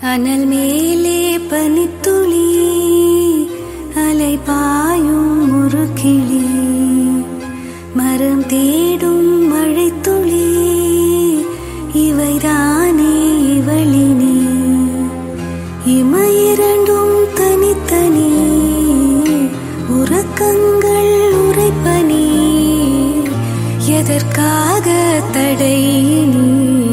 அனல் மேலே பனித்துளி அலை பாயும் ஒரு கிளி மரம் தேடும் மழைத்துளி இவைதானே இவளினி இமையிரண்டும் தனித்தனி உறக்கங்கள் உரைப்பனி எதற்காக தடை நீ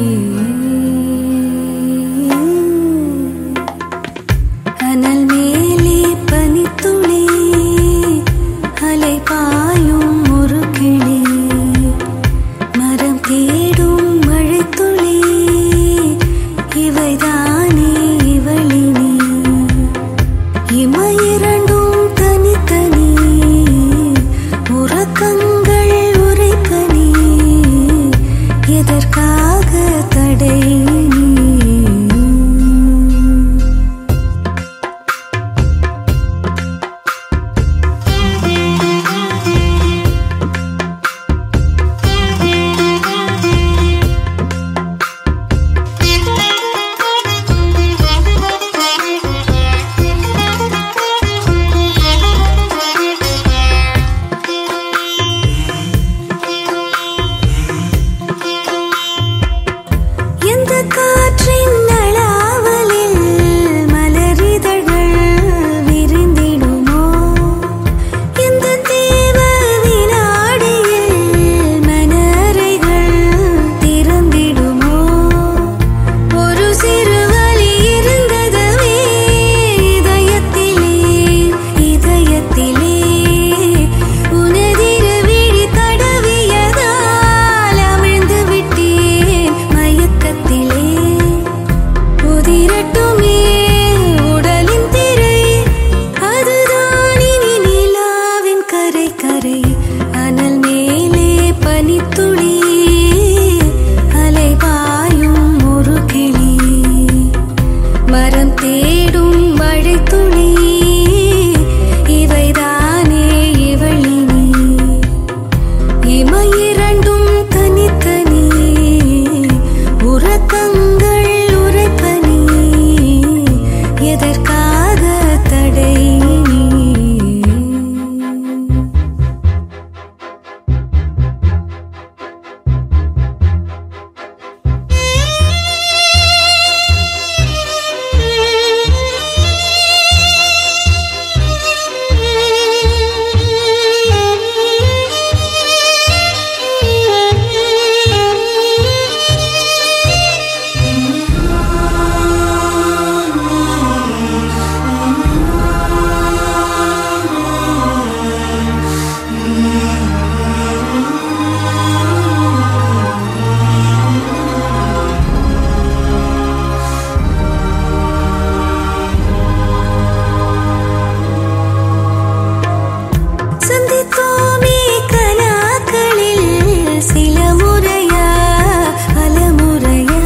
அனல் மேலே பனித்துளி அலை பாயும் ஒரு கிளி மரம் தேடும் மழைத்துளி இவைதானே இவளினி இமையிரண்டும் தனித்தனி உறக்கங்கள் உரைப்பனி எதற்காக தடை நீ எந்த காற்றின் நளாவலில் மலரிதழ்கள் விரிந்திடுமோ எந்த தேவ வினாடியில் மனறைகள் திறந்திடுமோ ஒரு சிறு வலி இருந்ததுவே இதயத்திலே இதயத்திலே உனதிரு விழி தடவியதால் அமிழ்ந்து விட்டேன் மயக்கத்திலே உதிரட்டுமே உடலின் திரை அதுதான் இனி நிலாவின் கரை கரை அனல் மேலே பனித்துளி அலை பாயும் ஒரு கிளி மரம் தேடும் மழைத்துளி இவைதானே இவளினி இமையிரண்டும் தனித்தனி உறக்கங்கள் உரைப்பனி எதற்காக தடை நீ சந்தித்தோமே கனாக்களில் சில முறையா பல முறையா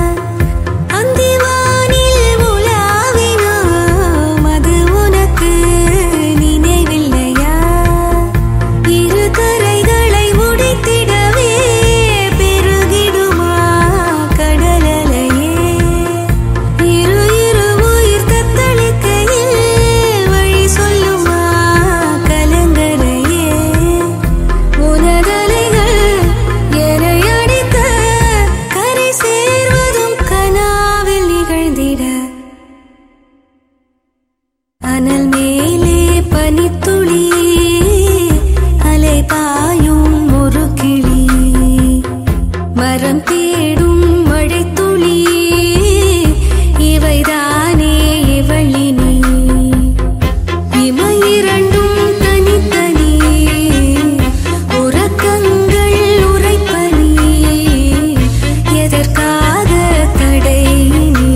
அந்திவானில் உலாவினோம் அது உனக்கு நினைவில்லையா இரு கரைகளை உடைத்திடவே பெருகிடுமா கடலலையே இரு இரு உயிர் தத்தளிக்கையில் வழி சொல்லுமா கலங்கரையே உனதலைகள் என்னை அடிக்க கரை சேர்வதும் கனாவில் நிகழ்ந்திட அனல் மேலே பனித்துளி அலை பாயும் ஒரு கிளி மரம் தேடும் மழைத்துளி இவைதானே இவளினி இமையிரண்டும் தனித்தனி உறக்கங்கள் உரைப்பனி எதற்காக தடை நீ